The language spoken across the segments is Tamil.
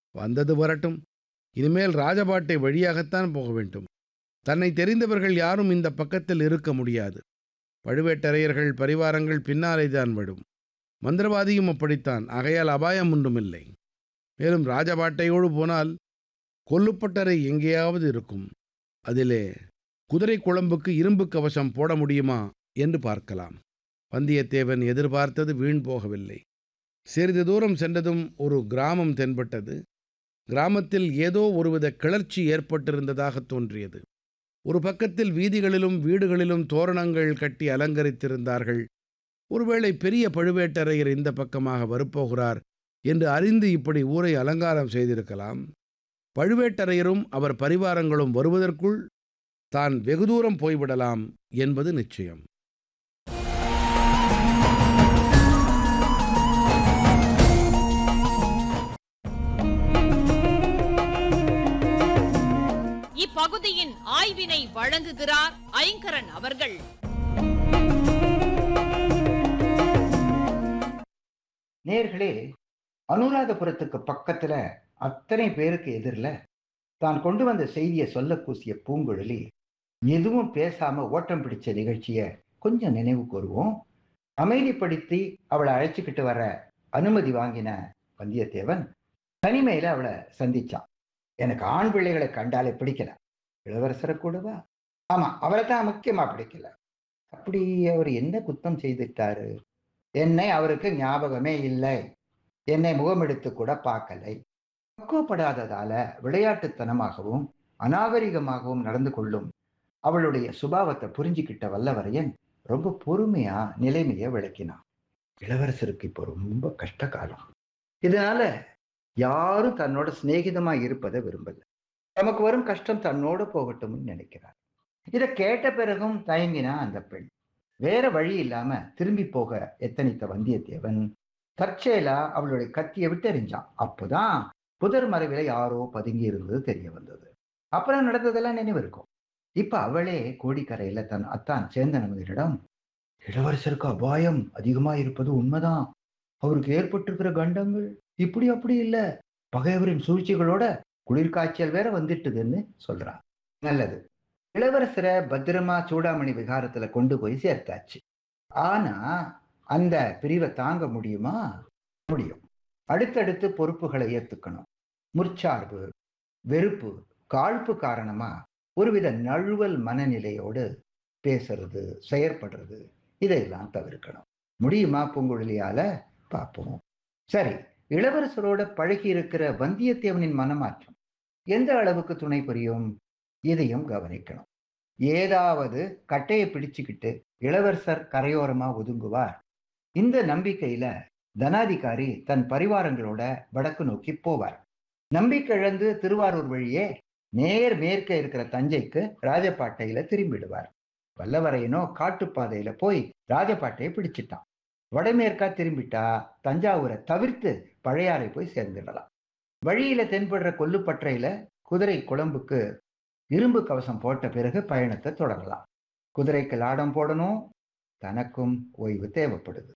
வந்தது வரட்டும் இனிமேல் ராஜபாட்டை வழியாகத்தான் போக வேண்டும் தன்னை தெரிந்தவர்கள் யாரும் இந்த பக்கத்தில் இருக்க முடியாது பழுவேட்டரையர்கள் பரிவாரங்கள் பின்னாலே தான் வரும் மந்திரவாதியும் அப்படித்தான் ஆகையால் அபாயம் ஒன்றுமில்லை மேலும் ராஜபாட்டையோடு போனால் கொல்லுப்பட்டறை எங்கேயாவது இருக்கும் அதிலே குதிரை குழம்புக்கு இரும்பு கவசம் போட முடியுமா என்று பார்க்கலாம் வந்தியத்தேவன் எதிர்பார்த்தது வீண் போகவில்லை சிறிது தூரம் சென்றதும் ஒரு கிராமம் தென்பட்டது கிராமத்தில் ஏதோ ஒருவித கிளர்ச்சி ஏற்பட்டிருந்ததாக தோன்றியது ஒரு பக்கத்தில் வீதிகளிலும் வீடுகளிலும் தோரணங்கள் கட்டி அலங்கரித்திருந்தார்கள் ஒருவேளை பெரிய பழுவேட்டரையர் இந்த பக்கமாக வரப்போகிறார் என்று அறிந்து இப்படி ஊரை அலங்காரம் செய்திருக்கலாம் பழுவேட்டரையரும் அவர் பரிவாரங்களும் வருவதற்குள் தான் வெகு தூரம் போய்விடலாம் என்பது நிச்சயம் இப்பகுதியின் ஆய்வினை வழங்குகிறார் ஐங்கரன் அவர்கள் நேர்களே அனுராதபுரத்துக்கு பக்கத்துல அத்தனை பேருக்கு எதிரில் தான் கொண்டு வந்த செய்தியை சொல்ல கூசிய பூங்குழலி எதுவும் பேசாம ஓட்டம் பிடிச்ச நிகழ்ச்சிய கொஞ்சம் நினைவு கூறுவோம் அமைதிப்படுத்தி அவளை அழைச்சிக்கிட்டு வர அனுமதி வாங்கின வந்தியத்தேவன் தனிமையில அவளை சந்திச்சான் எனக்கு ஆண் பிள்ளைகளை கண்டாலே பிடிக்கல இளவரசரை கூடவா ஆமா அவரை தான் முக்கியமா பிடிக்கல அப்படி அவர் என்ன குத்தம் செய்துட்டாரு என்னை அவருக்கு ஞாபகமே இல்லை என்னை முகமெடுத்து கூட பார்க்கலை பக்குவப்படாததால விளையாட்டுத்தனமாகவும் அநாகரிகமாகவும் நடந்து கொள்ளும் அவளுடைய சுபாவத்தை புரிஞ்சுக்கிட்ட வல்லவரையன் ரொம்ப பொறுமையா நிலைமையை விளக்கினான் இளவரசருக்கு இப்போ ரொம்ப கஷ்ட காலம் இதனால யாரும் தன்னோட சிநேகிதமா இருப்பதை விரும்பல நமக்கு வரும் கஷ்டம் தன்னோட போகட்டும்னு நினைக்கிறார் இதை கேட்ட பிறகும் தயங்கினா அந்த பெண் வேற வழி இல்லாம திரும்பி போக எத்தனித்த வந்தியத்தேவன் தற்செயலா அவளுடைய கத்தியை விட்டு எறிஞ்சான் அப்போதான் புதர் மறைவில யாரோ பதுங்கி இருந்தது தெரிய வந்தது அப்புறம் நடந்ததெல்லாம் நினைவு இருக்கும் இப்ப அவளே கோடிக்கரையில தன் அத்தான் சேந்தனவரிடம் இளவரசருக்கு அபாயம் அதிகமா இருப்பது உண்மைதான் அவருக்கு ஏற்பட்டிருக்கிற கண்டங்கள் இப்படி அப்படி இல்ல பகைவரின் சூழ்ச்சிகளோட குளிர்காய்ச்சல் வேற வந்துட்டுதுன்னு சொல்றான் நல்லது இளவரசரை பத்திரமா சூடாமணி விகாரத்துல கொண்டு போய் சேர்த்தாச்சு ஆனா அந்த பிரிவை தாங்க முடியுமா முடியும் அடுத்தடுத்து பொறுப்புகளை ஏத்துக்கணும் முற்சார்பு வெறுப்பு காழ்ப்பு காரணமா ஒருவித நழுவல் மனநிலையோடு பேசுறது செயற்படுறது இதையெல்லாம் தவிர்க்கணும் முடியுமா பூங்குழலியால பார்ப்போம் சரி இளவரசரோட பழகி இருக்கிற வந்தியத்தேவனின் மனமாற்றம் எந்த அளவுக்கு துணை புரியும் இதையும் கவனிக்கணும் ஏதாவது கட்டையை பிடிச்சுக்கிட்டு இளவரசர் கரையோரமா ஒதுங்குவார் இந்த நம்பிக்கையில தனாதிகாரி தன் பரிவாரங்களோட வடக்கு நோக்கி போவார் நம்பிக்கைழந்து திருவாரூர் வழியே நேர் மேற்க இருக்கிற தஞ்சைக்கு ராஜபாட்டையில திரும்பிடுவார் வல்லவரையனோ காட்டுப்பாதையில போய் ராஜபாட்டையை பிடிச்சிட்டான் வடமேற்கா திரும்பிட்டா தஞ்சாவூரை தவிர்த்து பழையாறை போய் சேர்ந்துடலாம் வழியில தென்படுற கொல்லுப்பற்றையில குதிரை குழம்புக்கு இரும்பு கவசம் போட்ட பிறகு பயணத்தை தொடரலாம் குதிரைக்கு லாடம் போடணும் தனக்கும் ஓய்வு தேவைப்படுது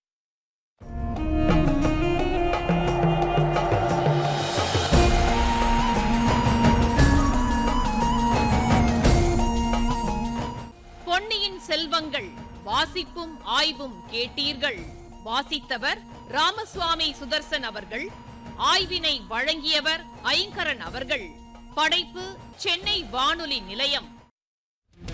பொன்னியின் செல்வங்கள் வாசிப்பும் ஆய்வும் கேட்டீர்கள் வாசித்தவர் ராமசுவாமி சுதர்சன் அவர்கள் ஆய்வினை வழங்கியவர் ஐங்கரன் அவர்கள் படைப்பு சென்னை வானொலி நிலையம்